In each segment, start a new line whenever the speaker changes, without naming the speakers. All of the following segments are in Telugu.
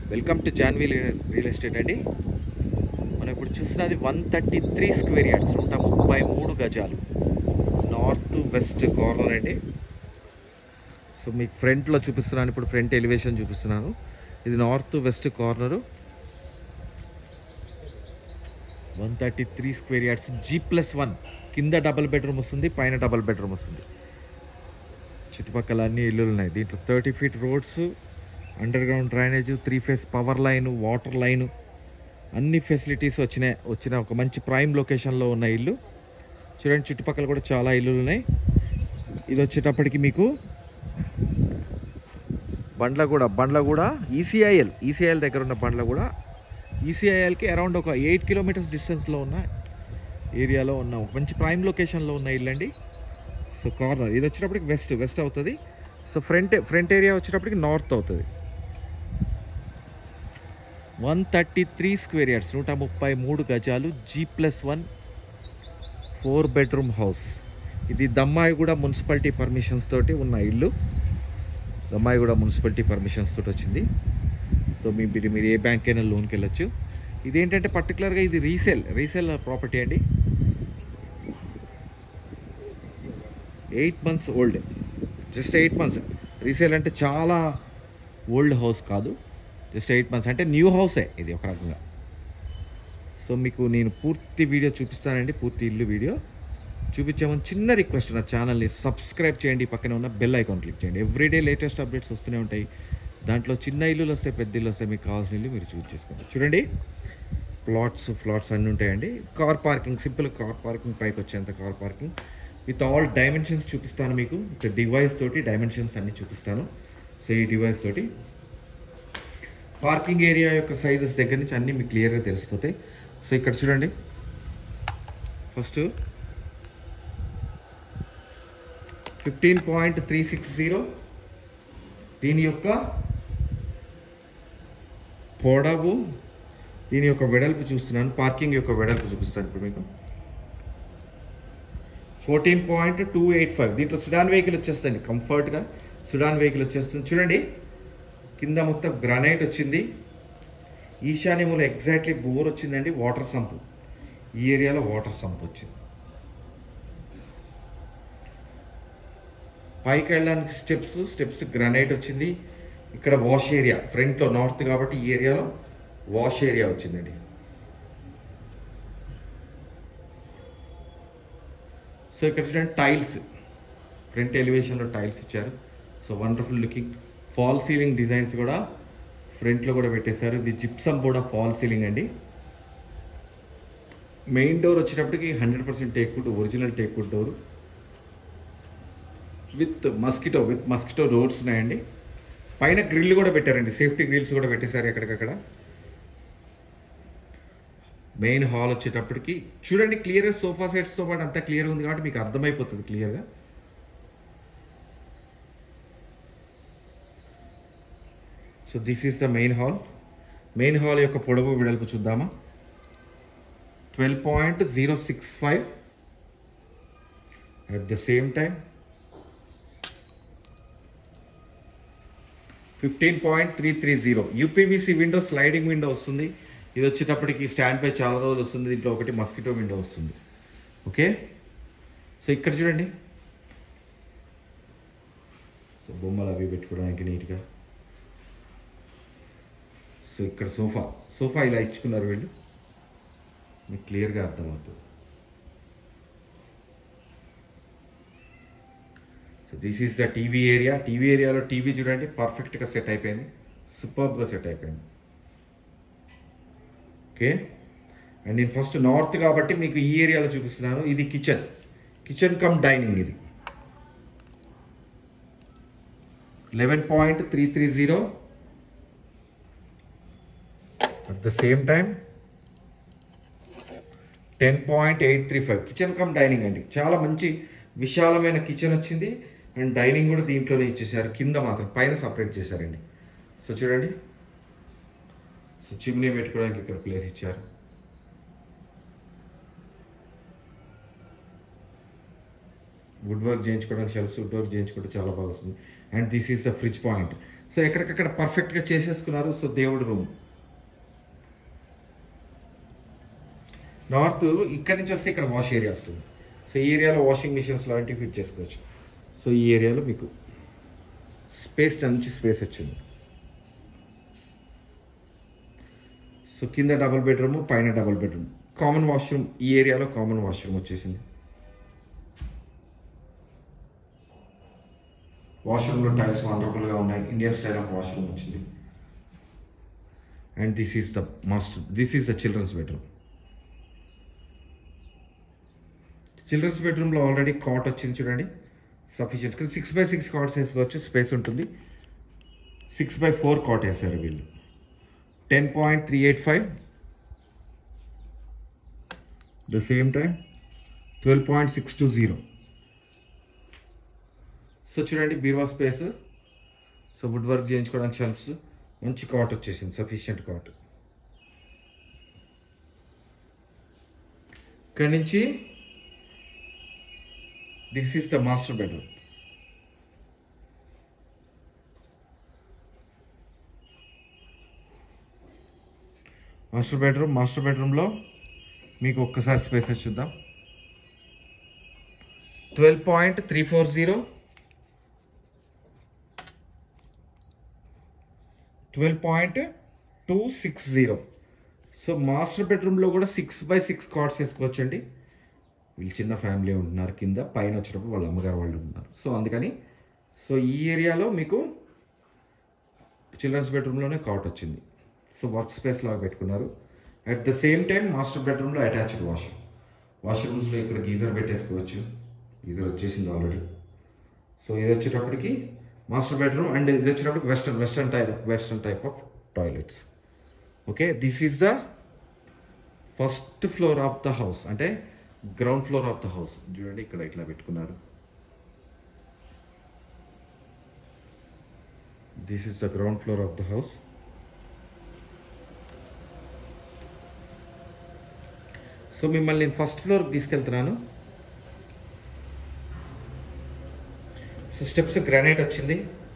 welcome to Janvi real estate అండి మనం ఇప్పుడు చూస్తున్నది one thirty three square yards నూట ముప్పై మూడు గజాలు నార్త్ వెస్ట్ కార్నర్ అండి సో మీకు ఫ్రంట్లో చూపిస్తున్నాను ఇప్పుడు ఫ్రంట్ ఎలివేషన్ చూపిస్తున్నాను ఇది north west corner one thirty three square yards G plus one కింద డబల్ బెడ్రూమ్ వస్తుంది పైన డబల్ బెడ్రూమ్ వస్తుంది చుట్టుపక్కల అన్ని ఇల్లులు ఉన్నాయి దీంట్లో thirty feet roads underground drainage three phase power line water line అన్ని ఫెసిలిటీస్ వచ్చినాయి వచ్చిన ఒక మంచి ప్రైమ్ లొకేషన్లో ఉన్న ఇల్లు చూడండి చుట్టుపక్కల కూడా చాలా ఇల్లులు ఉన్నాయి ఇది వచ్చేటప్పటికి మీకు బండ్ల కూడా బండ్ల కూడా ఈసీఐఎల్ ఈసీఐఎల్ దగ్గర ఉన్న బండ్ల కూడా ఈసీఐఎల్కి అరౌండ్ ఒక ఎయిట్ కిలోమీటర్స్ డిస్టెన్స్లో ఉన్న ఏరియాలో ఉన్న ఒక మంచి ప్రైమ్ లొకేషన్లో ఉన్న ఇల్లు అండి సో కార్నర్ ఇది వచ్చేటప్పటికి వెస్ట్ వెస్ట్ అవుతుంది సో ఫ్రంట్ ఫ్రంట్ ఏరియా వచ్చేటప్పటికి నార్త్ అవుతుంది one thirty three square yards నూట ముప్పై మూడు గజాలు G plus one four bedroom house ఇది దమ్మాయిగూడ మున్సిపాలిటీ పర్మిషన్స్ తోటి ఉన్న ఇల్లు దమ్మాయిగూడ మున్సిపాలిటీ పర్మిషన్స్ తోటి వచ్చింది సో మీ మీరు మీరు ఏ బ్యాంక్ అయినా లోన్కి వెళ్ళొచ్చు ఇదేంటంటే పర్టికులర్గా ఇది రీసేల్ రీసేల్ ప్రాపర్టీ అండి eight months old just eight months resale అంటే చాలా ఓల్డ్ హౌస్ కాదు జస్ట్ ఎయిట్ మంత్స్ అంటే న్యూ హౌసే ఇది ఒక రకంగా సో మీకు నేను పూర్తి వీడియో చూపిస్తానండి పూర్తి ఇల్లు వీడియో చూపించామని చిన్న రిక్వెస్ట్ నా ఛానల్ని సబ్స్క్రైబ్ చేయండి పక్కన ఉన్న బెల్ ఐకాన్ క్లిక్ చేయండి ఎవ్రీడే లేటెస్ట్ అప్డేట్స్ వస్తూనే ఉంటాయి దాంట్లో చిన్న ఇల్లులు వస్తాయి పెద్ద ఇల్లు వస్తాయి మీకు కావాల్సిన ఇల్లు మీరు చూస్ చేసుకోండి చూడండి ప్లాట్స్ ఫ్లాట్స్ అన్నీ ఉంటాయండి car parking simple car parking పైకి వచ్చేంత car parking with all dimensions చూపిస్తాను మీకు ఇక డివైస్ తోటి డైమెన్షన్స్ అన్ని చూపిస్తాను సో ఈ డివైస్ తోటి పార్కింగ్ ఏరియా యొక్క సైజెస్ దగ్గర నుంచి అన్నీ మీకు క్లియర్గా తెలిసిపోతాయి సో ఇక్కడ చూడండి first fifteen point three six zero దీని యొక్క పొడవు దీని యొక్క వెడల్పు చూస్తున్నాను పార్కింగ్ యొక్క వెడల్పు చూపిస్తాను ఇప్పుడు మీకు fourteen point two eight five దీంట్లో సుడాన్ వెహికల్ వచ్చేస్తుంది కంఫర్ట్గా సుడాన్ వెహికల్ వచ్చేస్తుంది చూడండి కింద మొత్తం గ్రానైట్ వచ్చింది ఈశాన్యములో ఎగ్జాక్ట్లీ బోర్ వచ్చిందండి వాటర్ సంపు ఈ ఏరియాలో వాటర్ సంప్ వచ్చింది పైకి వెళ్ళడానికి స్టెప్స్ స్టెప్స్ గ్రానైట్ వచ్చింది ఇక్కడ వాష్ ఏరియా ఫ్రంట్లో నార్త్ కాబట్టి ఈ ఏరియాలో వాష్ ఏరియా వచ్చిందండి సో ఇక్కడ చూడండి టైల్స్ ఫ్రంట్ ఎలివేషన్లో టైల్స్ ఇచ్చారు so wonderful looking fall ceiling designs కూడా ఫ్రంట్లో కూడా పెట్టేశారు ఇది జిప్సమ్ కూడా ఫాల్ సీలింగ్ అండి మెయిన్ డోర్ వచ్చేటప్పటికి hundred percent teakwood original teakwood door with mosquito with mosquito doors ఉన్నాయండి పైన గ్రిల్ కూడా పెట్టారండి సేఫ్టీ గ్రిల్స్ కూడా పెట్టేశారు ఎక్కడికక్కడ మెయిన్ హాల్ వచ్చేటప్పటికి చూడండి క్లియర్గా సోఫా సెట్స్తో పాటు అంతా క్లియర్గా ఉంది కాబట్టి మీకు అర్థమైపోతుంది క్లియర్గా so this is the main hall main hall యొక్క పొడవు వెడల్పు చూద్దామా twelve point zero six five at the same time fifteen point three three zero UPVC window sliding window వస్తుంది ఇది వచ్చేటప్పటికి స్టాండ్ పై చాలా రోజులు వస్తుంది దీంట్లో ఒకటి మస్కిటో విండో వస్తుంది ఓకే సో ఇక్కడ చూడండి సో బొమ్మలు అవి పెట్టుకోవడానికి నీట్గా సో ఇక్కడ సోఫా సోఫా ఇలా ఇచ్చుకున్నారు వీళ్ళు మీకు క్లియర్గా అర్థమవుతుంది so this is the TV area TV ఏరియాలో టీవీ చూడండి పర్ఫెక్ట్గా సెట్ అయిపోయింది సూపర్గా సెట్ అయిపోయింది ఓకే అండ్ నేను ఫస్ట్ నార్త్ కాబట్టి మీకు ఈ ఏరియాలో చూపిస్తున్నాను ఇది కిచెన్ కిచెన్ కమ్ డైనింగ్ ఇది eleven point three three zero at the same time ten point eight three five kitchen cum dining అండి చాలా మంచి విశాలమైన కిచెన్ వచ్చింది అండ్ డైనింగ్ కూడా దీంట్లోనే ఇచ్చేసారు కింద మాత్రం పైన సపరేట్ చేశారండి సో చూడండి సో చిమ్నీ పెట్టుకోవడానికి ఇక్కడ ప్లేస్ ఇచ్చారు వుడ్ వర్క్ చేయించుకోవడానికి షెల్ఫ్స్ వుడ్ వర్క్ చేయించుకోవడం చాలా బాగా వస్తుంది and this is the fridge point so ఎక్కడికక్కడ పర్ఫెక్ట్గా చేసేసుకున్నారు సో దేవుడి రూమ్ నార్త్ ఇక్కడ నుంచి వస్తే ఇక్కడ వాష్ ఏరియా వస్తుంది సో ఈ ఏరియాలో వాషింగ్ మిషన్స్ లాంటివి ఫిట్ చేసుకోవచ్చు సో ఈ ఏరియాలో మీకు స్పేస్ మంచి స్పేస్ వచ్చింది సో కింద డబుల్ బెడ్రూమ్ పైన డబుల్ బెడ్రూమ్ కామన్ వాష్రూమ్ ఈ ఏరియాలో కామన్ వాష్రూమ్ వచ్చేసింది వాష్రూమ్లో టైల్స్ వండర్ఫుల్గా ఉన్నాయి ఇండియన్ స్టైల్ ఆఫ్ వాష్రూమ్ వచ్చింది and this is the master this is the children's bedroom children's బెడ్రూమ్లో ఆల్రెడీ కాట్ వచ్చింది చూడండి sufficient six by six cots వేసుకోవచ్చు స్పేస్ ఉంటుంది సిక్స్ బై ఫోర్ కాట్ వేసారు వీళ్ళు ten point three eight five the same time twelve point six two zero so చూడండి బీరువా స్పేస్ సో వుడ్ వర్క్ చేయించుకోవడానికి షెల్ఫ్స్ మంచి కాట్ వచ్చేసింది సఫిషియంట్ కాట్ ఇక్కడి నుంచి this is the master bedroom master bedroom master బెడ్రూమ్లో మీకు ఒక్కసారి స్పేసెస్ చూద్దాం twelve point three four zero twelve point two six zero so master బెడ్రూమ్లో కూడా సిక్స్ బై సిక్స్ కార్డ్స్ వేసుకోవచ్చండి వీళ్ళు చిన్న ఫ్యామిలీ ఉంటున్నారు కింద పైన వచ్చినప్పుడు వాళ్ళ అమ్మగారు వాళ్ళు ఉన్నారు సో అందుకని సో ఈ ఏరియాలో మీకు చిల్డ్రన్స్ బెడ్రూమ్లోనే కాట్ వచ్చింది సో వర్క్ స్పేస్ లాగా పెట్టుకున్నారు at the same time master బెడ్రూమ్లో అటాచ్డ్ వాష్ వాష్రూమ్స్లో ఇక్కడ గీజర్ పెట్టేసుకోవచ్చు గీజర్ వచ్చేసింది ఆల్రెడీ సో ఇది వచ్చేటప్పటికి మాస్టర్ బెడ్రూమ్ అండ్ ఇది వచ్చేటప్పటికి western western type western type of toilets okay this is the first floor of the house అంటే ground floor of the house చూడండి ఇక్కడ ఇట్లా పెట్టుకున్నారు this is the ground floor of the house so మిమ్మల్ని నేను ఫస్ట్ ఫ్లోర్కి తీసుకెళ్తున్నాను సో స్టెప్స్ గ్రానైట్ వచ్చింది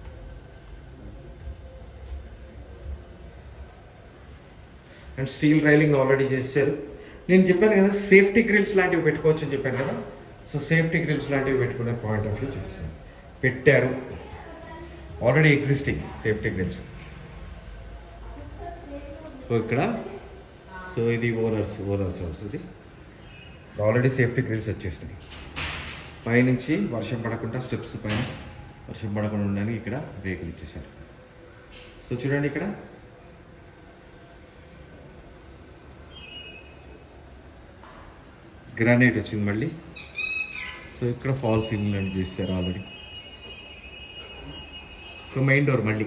అండ్ స్టీల్ రైలింగ్ ఆల్రెడీ చేశారు నేను చెప్పాను కదా సేఫ్టీ గ్రిల్స్ లాంటివి పెట్టుకోవచ్చు అని చెప్పాను కదా సో సేఫ్టీ గ్రిల్స్ లాంటివి పెట్టుకునే పాయింట్ ఆఫ్ వ్యూ చూపిస్తాను పెట్టారు already existing safety grills so ఇక్కడ సో ఇది ఓరర్స్ ఓరర్స్ హౌస్ ఇది ఆల్రెడీ సేఫ్టీ గ్రిల్స్ వచ్చేసినాయి పైనుంచి వర్షం పడకుండా స్టెప్స్ పైన వర్షం పడకుండా ఉండడానికి ఇక్కడ రేకులు ఇచ్చేసారు సో చూడండి ఇక్కడ గ్రానైట్ వచ్చింది మళ్ళీ సో ఇక్కడ ఫాల్ సీలింగ్ అని చేస్తారు ఆల్రెడీ సో మెయిన్ డోర్ మళ్ళీ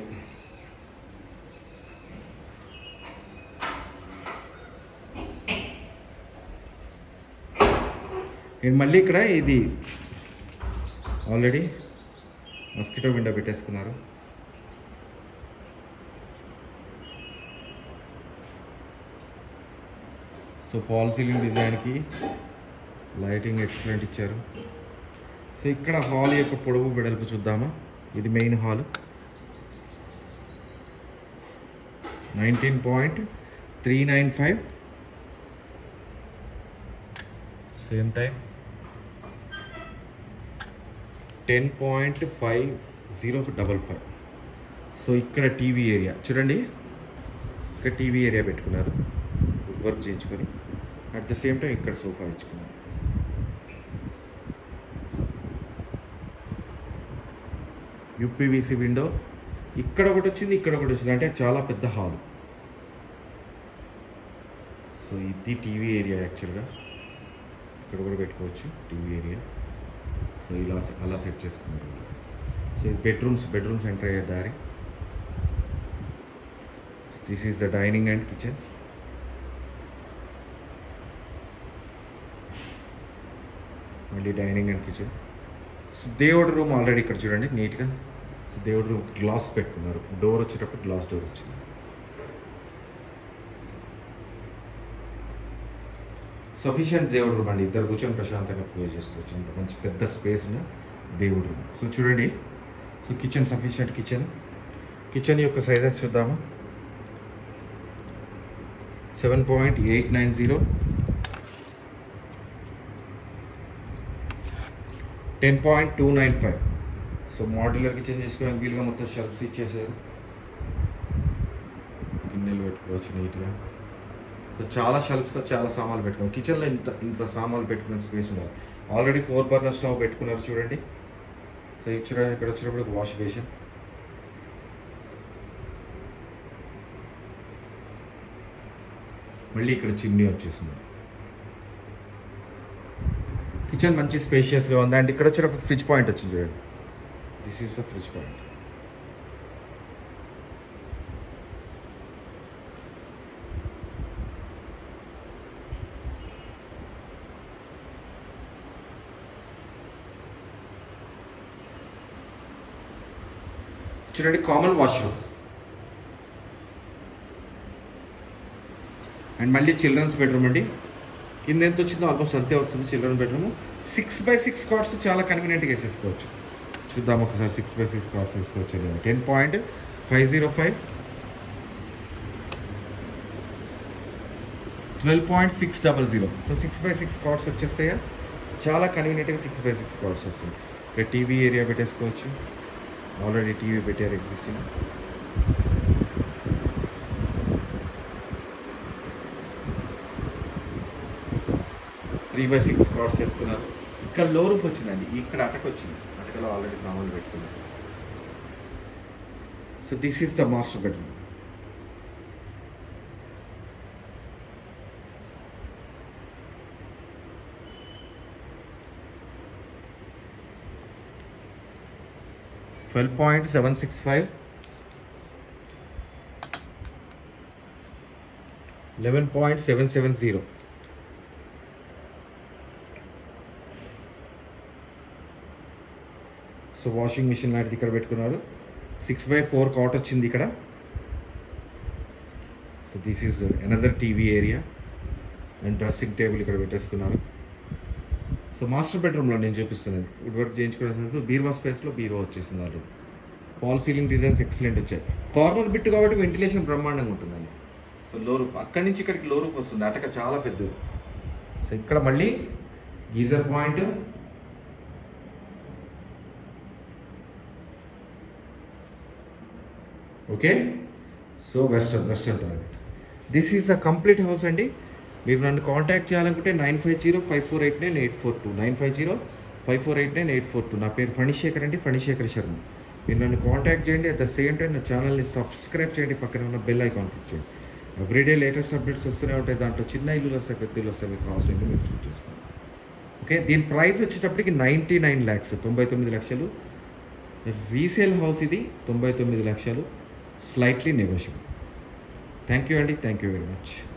నేను మళ్ళీ ఇక్కడ ఇది ఆల్రెడీ మస్కిటో విండో పెట్టేసుకున్నారు సో ఫాల్ సీలింగ్ డిజైన్కి లైటింగ్ ఎక్సలెంట్ ఇచ్చారు సో ఇక్కడ హాల్ యొక్క పొడవు వెడల్పు చూద్దామా ఇది main hall nineteen point three nine five same time ten point five zero double five so ఇక్కడ టీవీ ఏరియా చూడండి ఇక్కడ టీవీ ఏరియా పెట్టుకున్నారు వర్క్ చేయించుకొని అట్ ద సేమ్ టైం ఇక్కడ సోఫా ఇచ్చుకున్నారు యూపీవీసీ విండో ఇక్కడ ఒకటి వచ్చింది ఇక్కడ ఒకటి వచ్చింది అంటే చాలా పెద్ద హాల్ సో ఇది టీవీ ఏరియా యాక్చువల్గా ఇక్కడ కూడా పెట్టుకోవచ్చు టీవీ ఏరియా సో ఇలా అలా సెట్ చేసుకున్నారు సో ఇది బెడ్రూమ్స్ బెడ్రూమ్స్ ఎంటర్ అయ్యే దారి this is the dining and kitchen మళ్ళీ డైనింగ్ అండ్ కిచెన్ సో దేవుడి రూమ్ ఆల్రెడీ ఇక్కడ చూడండి నీట్గా సో దేవుడి రూమ్ గ్లాస్ పెట్టుకున్నారు డోర్ వచ్చేటప్పుడు గ్లాస్ డోర్ వచ్చింది సో సఫిషియంట్ దేవుడు రూమ్ అండి ఇద్దరు కూర్చొని ప్రశాంతంగా పూజ చేసుకోవచ్చు అంత మంచి పెద్ద స్పేస్ ఉన్న దేవుడు రూమ్ సో చూడండి so kitchen sufficient kitchen kitchen యొక్క సైజెస్ చూద్దామా seven point eight nine zero ten point two nine five so modular kitchen చేసుకోవడానికి వీలుగా మొత్తం షెల్ఫ్స్ ఇచ్చేసారు గిన్నెలు పెట్టుకోవచ్చు నీట్గా సో చాలా షెల్ఫ్స్ చాలా సామాన్లు పెట్టుకోవాలి కిచెన్లో ఇంత ఇంత సామాన్లు పెట్టుకునే స్పేస్ ఉండాలి ఆల్రెడీ ఫోర్ బర్నర్ స్టవ్ పెట్టుకున్నారు చూడండి సో ఇక్కడ ఇక్కడ వచ్చినప్పుడు వాష్ బేసిన్ మళ్ళీ ఇక్కడ చిమ్నీ వచ్చేసింది కిచెన్ మంచి స్పేషియస్గా ఉంది అండ్ ఇక్కడ వచ్చేటప్పుడు ఫ్రిడ్జ్ పాయింట్ వచ్చింది చూడండి this is the fridge point చూడండి కామన్ వాష్రూమ్ అండ్ మళ్ళీ చిల్డ్రన్స్ బెడ్రూమ్ అండి కింద ఎంత వచ్చిందో ఆల్మోస్ట్ అంతే వస్తుంది children bedroom six by six cots చాలా కన్వీనియంట్గా వేసేసుకోవచ్చు చూద్దాం ఒకసారి సిక్స్ బై సిక్స్ కార్డ్స్ వేసుకోవచ్చు లేదా ten point five zero five twelve point six double zero so six by six cots వచ్చేస్తాయా చాలా కన్వీనియంట్గా సిక్స్ బై సిక్స్ కార్డ్స్ వస్తుంది ఇక్కడ టీవీ ఏరియా పెట్టేసుకోవచ్చు ఆల్రెడీ టీవీ పెట్టారు existing three by six cots చేసుకున్నారు ఇక్కడ లో రూఫ్ వచ్చిందండి ఇక్కడ అటక వచ్చింది అటకలో ఆల్రెడీ సామాన్లు పెట్టుకున్నారు so this is the master bedroom twelve point seven six five eleven point seven seven zero so washing machine లాంటిది ఇక్కడ పెట్టుకున్నారు సిక్స్ బై ఫోర్ కాట్ వచ్చింది ఇక్కడ so this is another TV area and dressing table ఇక్కడ పెట్టేసుకున్నారు సో మాస్టర్ బెడ్రూమ్లో నేను చూపిస్తున్నది వుడ్ వర్క్ చేయించుకునే బీరువా స్పేస్లో బీరువా వచ్చేసింది already fall ceiling designs excellent వచ్చాయి కార్నర్ బిట్ కాబట్టి వెంటిలేషన్ బ్రహ్మాండంగా ఉంటుందండి సో లో రూఫ్ అక్కడి నుంచి ఇక్కడికి లో రూఫ్ వస్తుంది అటక చాలా పెద్దది సో ఇక్కడ మళ్ళీ geyser point okay so western western toilet this is a complete house అండి మీరు నన్ను కాంటాక్ట్ చేయాలనుకుంటే nine five zero five four eight nine eight four two nine five zero five four eight nine eight four two నా పేరు ఫణిశేఖర్ అండి ఫణిశేఖర్ శర్మ మీరు నన్ను కాంటాక్ట్ చేయండి అట్ ద సేమ్ టైం నా ఛానల్ని సబ్స్క్రైబ్ చేయండి పక్కన ఉన్న బెల్ ఐకాన్ క్లిక్ చేయండి ఎవ్రీడే లేటెస్ట్ అప్డేట్స్ వస్తూనే ఉంటాయి దాంట్లో చిన్న ఇల్లులు వస్తాయి పెద్ద ఇల్లు వస్తాయి మీకు కావాల్సిన ఇల్లు మీరు చూస్ చేసుకోండి ఓకే దీని ప్రైస్ వచ్చేటప్పటికి నైంటీ నైన్ ల్యాక్స్ తొంభై తొమ్మిది లక్షలు రీసేల్ హౌస్ ఇది తొంభై తొమ్మిది లక్షలు స్లైట్లీ నెగోషియబుల్ థ్యాంక్ యూ అండి థ్యాంక్ యూ వెరీ మచ్